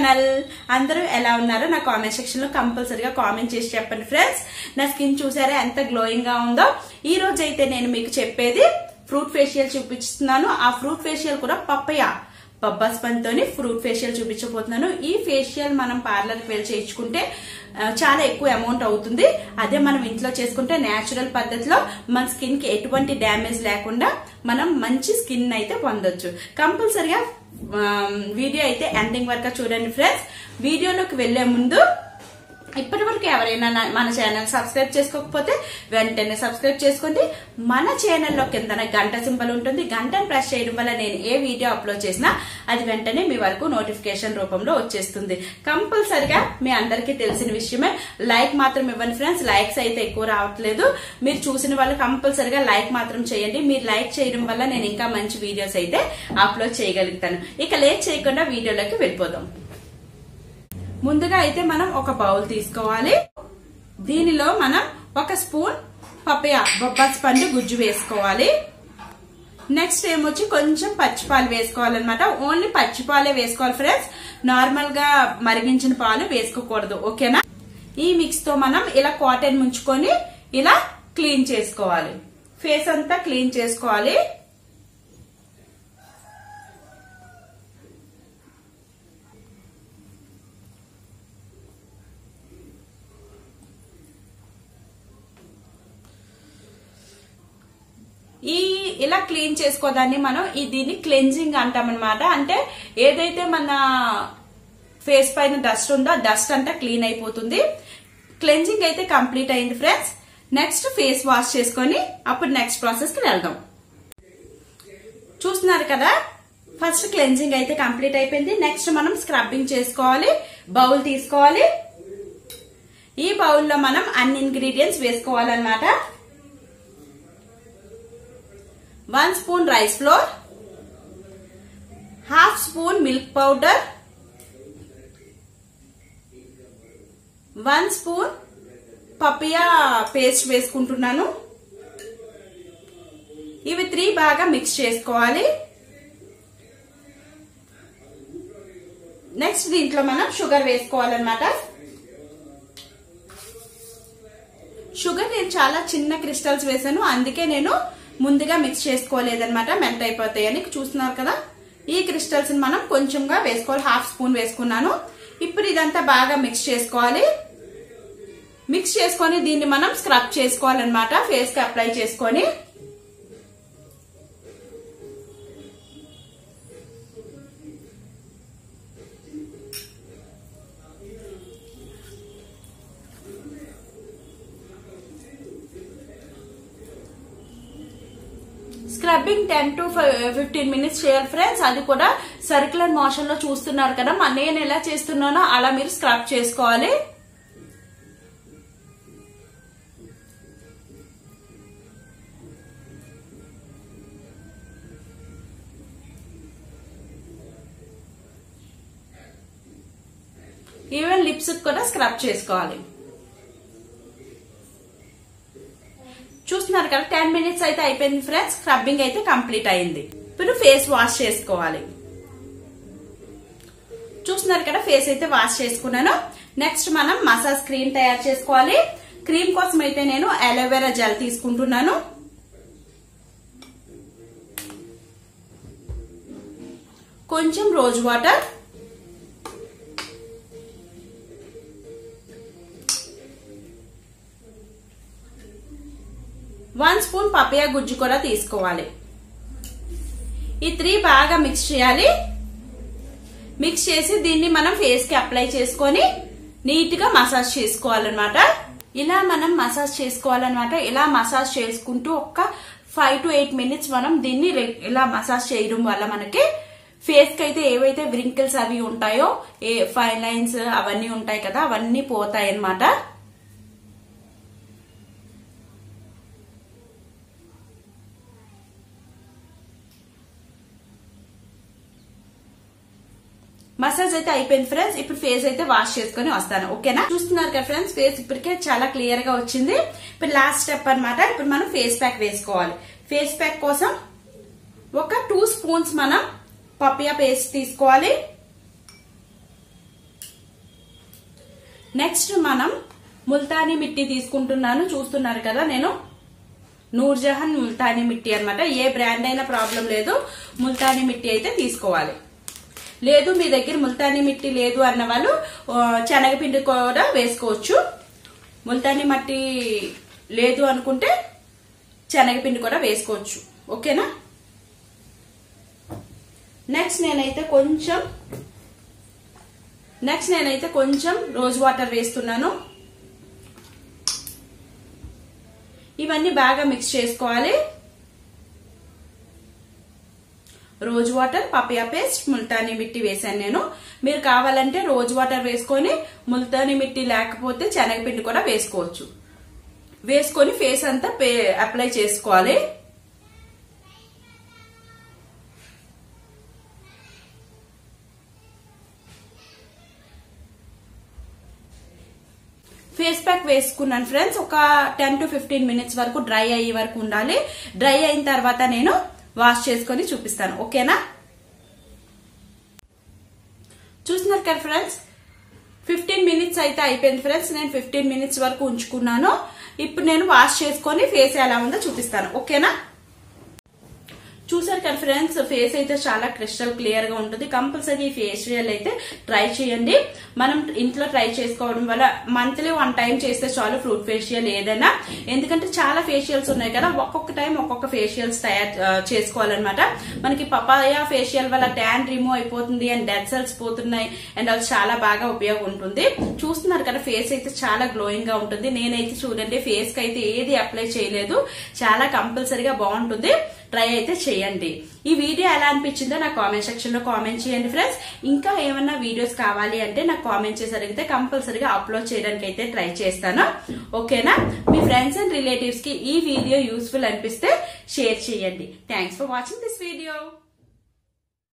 channel అందరూ ఎలా ఉన్నారో నా కామెంట్ సెక్షన్ లో కంపల్సరీగా కామెంట్ చేసి చెప్పండి ఫ్రెండ్స్ నా స్కిన్ చూసారా ఎంత గ్లోయింగ్ గా ఉందో ఈ రోజు అయితే నేను మీకు చెప్పేది ఫ్రూట్ ఫేషియల్ చూపిస్తున్నాను ఆ ఫ్రూట్ ఫేషియల్ కూడా పప్పయ బబ్బాస్ తోని ఫ్రూట్ ఫేషియల్ చూపించబోతున్నాను ఈ ఫేషియల్ మనం పార్లర్ కి వెళ్ళి చేయించుకుంటే ఆ, చాలా ఎక్కువ అమౌంట్ అవుతుంది అదే మనం ఇంట్లో చేసుకుంటే నేచురల్ పద్ధతిలో మన స్కిన్ కి ఎటువంటి డ్యామేజ్ లేకుండా మనం మంచి స్కిన్ అయితే పొందొచ్చు కంపల్సరిగా వీడియో అయితే ఎండింగ్ వరకు చూడండి ఫ్రెండ్స్ వీడియోలోకి వెళ్లే ముందు ఇప్పటి వరకు ఎవరైనా నా- మన ఛానల్ సబ్స్క్రైబ్ చేసుకోకపోతే వెంటనే సబ్స్క్రైబ్ చేసుకోండి మన ఛానల్లో కింద గంట సింబల్ ఉంటుంది గంటను ప్రెస్ చేయడం వల్ల నేను ఏ వీడియో అప్లోడ్ చేసినా అది వెంటనే మీ వరకు నోటిఫికేషన్ రూపంలో వచ్చేస్తుంది కంపల్సరిగా మీ అందరికీ తెలిసిన విషయమే లైక్ మాత్రం ఇవ్వండి ఫ్రెండ్స్ లైక్స్ అయితే ఎక్కువ రావట్లేదు మీరు చూసిన వాళ్ళు కంపల్సరిగా లైక్ మాత్రం చేయండి మీరు లైక్ చేయడం వల్ల నేను ఇంకా మంచి వీడియోస్ అయితే అప్లోడ్ చేయగలుగుతాను ఇక లేట్ చేయకుండా వీడియోలోకి వెళ్ళిపోదాం ముందుగా అయితే మనం ఒక బౌల్ తీసుకోవాలి దీనిలో మనం ఒక స్పూన్ పప్పయ బొబ్బాస్ పండు గుజ్జు వేసుకోవాలి నెక్స్ట్ ఏమొచ్చి కొంచెం పచ్చిపాలు వేసుకోవాలన్నమాట ఓన్లీ పచ్చిపాలే వేసుకోవాలి ఫ్రెండ్స్ నార్మల్ గా మరిగించిన పాలు వేసుకోకూడదు ఓకేనా ఈ మిక్స్ తో మనం ఇలా కాటన్ ముంచుకొని ఇలా క్లీన్ చేసుకోవాలి ఫేస్ అంతా క్లీన్ చేసుకోవాలి ఈ ఇలా క్లీన్ చేసుకోదాన్ని మనం ఈ దీన్ని క్లెన్జింగ్ అంటాం అనమాట అంటే ఏదైతే మన ఫేస్ పైన డస్ట్ ఉందో డస్ట్ అంతా క్లీన్ అయిపోతుంది క్లెన్జింగ్ అయితే కంప్లీట్ అయింది ఫ్రెండ్స్ నెక్స్ట్ ఫేస్ వాష్ చేసుకొని అప్పుడు నెక్స్ట్ ప్రాసెస్ కి వెళ్దాం చూస్తున్నారు కదా ఫస్ట్ క్లెన్జింగ్ అయితే కంప్లీట్ అయిపోయింది నెక్స్ట్ మనం స్క్రబ్బింగ్ చేసుకోవాలి బౌల్ తీసుకోవాలి ఈ బౌల్లో మనం అన్ని ఇంగ్రీడియంట్స్ వేసుకోవాలన్నమాట one spoon rice flour half spoon milk powder one spoon papaya paste వేసుకుంటున్నాను ఇవి త్రీ బాగా మిక్స్ చేసుకోవాలి నెక్స్ట్ దీంట్లో మనం షుగర్ వేసుకోవాలన్నమాట షుగర్ నేను చాలా చిన్న క్రిస్టల్స్ వేసాను అందుకే నేను ముందుగా మిక్స్ చేసుకోలేదన్నమాట మెల్ట్ అయిపోతాయని చూస్తున్నారు కదా ఈ క్రిస్టల్స్ మనం కొంచెంగా వేసుకోవాలి హాఫ్ స్పూన్ వేసుకున్నాను ఇప్పుడు ఇదంతా బాగా మిక్స్ చేసుకోవాలి మిక్స్ చేసుకొని దీన్ని మనం స్క్రబ్ చేసుకోవాలన్నమాట ఫేస్ కి అప్లై చేసుకొని scrubbing ten to fifteen minutes చేయాలి ఫ్రెండ్స్ అది కూడా సర్క్యులర్ మోషన్ లో చూస్తున్నారు కదా మన నేను ఎలా చేస్తున్నానో అలా మీరు స్క్రబ్ చేసుకోవాలి ఈవెన్ లిప్స్ కూడా స్క్రబ్ చేసుకోవాలి చూస్తున్నారు కదా టెన్ మినిట్స్ అయితే అయిపోయింది ఫ్రెండ్స్ స్క్రబ్బింగ్ అయితే కంప్లీట్ అయింది ఇప్పుడు ఫేస్ వాష్ చేసుకోవాలి చూస్తున్నారు కదా ఫేస్ అయితే వాష్ చేసుకున్నాను నెక్స్ట్ మనం మసాజ్ క్రీమ్ తయారు చేసుకోవాలి క్రీమ్ కోసం అయితే నేను అలోవెరా జెల్ తీసుకుంటున్నాను కొంచెం rose water one spoon papaya గుజ్జు కూడా తీసుకోవాలి ఈ త్రీ బాగా మిక్స్ చేయాలి మిక్స్ చేసి దీన్ని మనం ఫేస్ కి అప్లై చేసుకొని నీట్ గా మసాజ్ చేసుకోవాలన్నమాట ఇలా మనం మసాజ్ చేసుకోవాలన్నమాట ఇలా మసాజ్ చేసుకుంటూ ఒక్క ఫైవ్ టు ఎయిట్ మినిట్స్ మనం దీన్ని రెగ్- ఇలా మసాజ్ చేయడం వల్ల మనకి ఫేస్ కి అయితే ఏవైతే వ్రింకిల్స్ అవి ఉంటాయో ఏ ఫైన్ లైన్స్ అవన్నీ ఉంటాయి కదా అవన్నీ పోతాయి అన్నమాట మసాజ్ అయితే అయిపోయింది ఫ్రెండ్స్ ఇప్పుడు ఫేస్ అయితే వాష్ చేసుకొని వస్తాను ఓకేనా చూస్తున్నారు కదా ఫ్రెండ్స్ ఫేస్ ఇప్పటికే చాలా క్లియర్ గా వచ్చింది ఇప్పుడు లాస్ట్ స్టెప్ అన్నమాట ఇప్పుడు మనం ఫేస్ ప్యాక్ వేసుకోవాలి ఫేస్ ప్యాక్ కోసం ఒక టూ స్పూన్స్ మనం పపియా పేస్ట్ తీసుకోవాలి నెక్స్ట్ మనం ముల్తానీ మిట్టి తీసుకుంటున్నాను చూస్తున్నారు కదా నేను నూర్జహాన్ ముల్తానీ మిట్టి అన్నమాట ఏ బ్రాండ్ అయినా ప్రాబ్లం లేదు ముల్తానీ మిట్టి అయితే తీసుకోవాలి లేదు మీ దగ్గర ముల్తానీ మిట్టి లేదు అన్న వాళ్ళు ఆ, శనగపిండి కూడా వేసుకోవచ్చు ముల్తానీ మట్టి లేదు అనుకుంటే శనగపిండి కూడా వేసుకోవచ్చు ఓకేనా నెక్స్ట్ నేనైతే కొంచెం నెక్స్ట్ నేనైతే కొంచెం రోజ్ వాటర్ వేస్తున్నాను ఇవన్నీ బాగా మిక్స్ చేసుకోవాలి rose water papaya paste Multani mitti వేసాను నేను మీరు కావాలంటే రోజ్ వాటర్ వేసుకొని ముల్తానీ మిట్టి లేకపోతే శనగపిండి కూడా వేసుకోవచ్చు వేసుకొని ఫేస్ అంతా అప్లై చేసుకోవాలి ఫేస్ ప్యాక్ వేసుకున్నాను ఫ్రెండ్స్ ఒక టెన్ టు ఫిఫ్టీన్ మినిట్స్ వరకు డ్రై అయ్యే వరకు ఉండాలి డ్రై అయిన తర్వాత నేను వాష్ చేసుకొని చూపిస్తాను ఓకేనా చూస్తున్నారు కదా ఫ్రెండ్స్ ఫిఫ్టీన్ మినిట్స్ అయితే అయిపోయింది ఫ్రెండ్స్ నేను ఫిఫ్టీన్ మినిట్స్ వరకు ఉంచుకున్నాను ఇప్పుడు నేను వాష్ చేసుకొని ఫేస్ ఎలా ఉందో చూపిస్తాను ఓకేనా చూసారు కదా ఫ్రెండ్స్ ఫేస్ అయితే చాలా క్రిస్టల్ క్లియర్ గా ఉంటుంది కంపల్సరీ ఫేషియల్ అయితే ట్రై చేయండి మనం ఇంట్లో ట్రై చేసుకోవడం వల్ల మంత్లీ వన్ టైం చేస్తే చాలు ఫ్రూట్ ఫేషియల్ ఏదైనా ఎందుకంటే చాలా ఫేషియల్స్ ఉన్నాయి కదా ఒక్కొక్క టైం ఒక్కొక్క ఫేషియల్స్ తయారు ఆ, చేసుకోవాలన్నమాట మనకి పపాయ ఫేషియల్ వల్ల ట్యాన్ రిమూవ్ అయిపోతుంది అండ్ డెడ్ సెల్స్ పోతున్నాయి అండ్ అది చాలా బాగా ఉపయోగం ఉంటుంది చూస్తున్నారు కదా ఫేస్ అయితే చాలా గ్లోయింగ్ గా ఉంటుంది నేనైతే చూడండి ఫేస్ కి అయితే ఏది అప్లై చేయలేదు చాలా కంపల్సరీగా బాగుంటుంది ట్రై అయితే చేయండి ఈ వీడియో ఎలా అనిపించిందో నాకు కామెంట్ సెక్షన్ లో కామెంట్ చేయండి ఫ్రెండ్స్ ఇంకా ఏమన్నా వీడియోస్ కావాలి అంటే నాకు కామెంట్ చేసి అడిగితే కంపల్సరీగా అప్లోడ్ చేయడానికి అయితే ట్రై చేస్తాను ఓకేనా మీ ఫ్రెండ్స్ అండ్ రిలేటివ్స్ కి ఈ వీడియో యూస్ఫుల్ అనిపిస్తే షేర్ చేయండి thanks for watching this video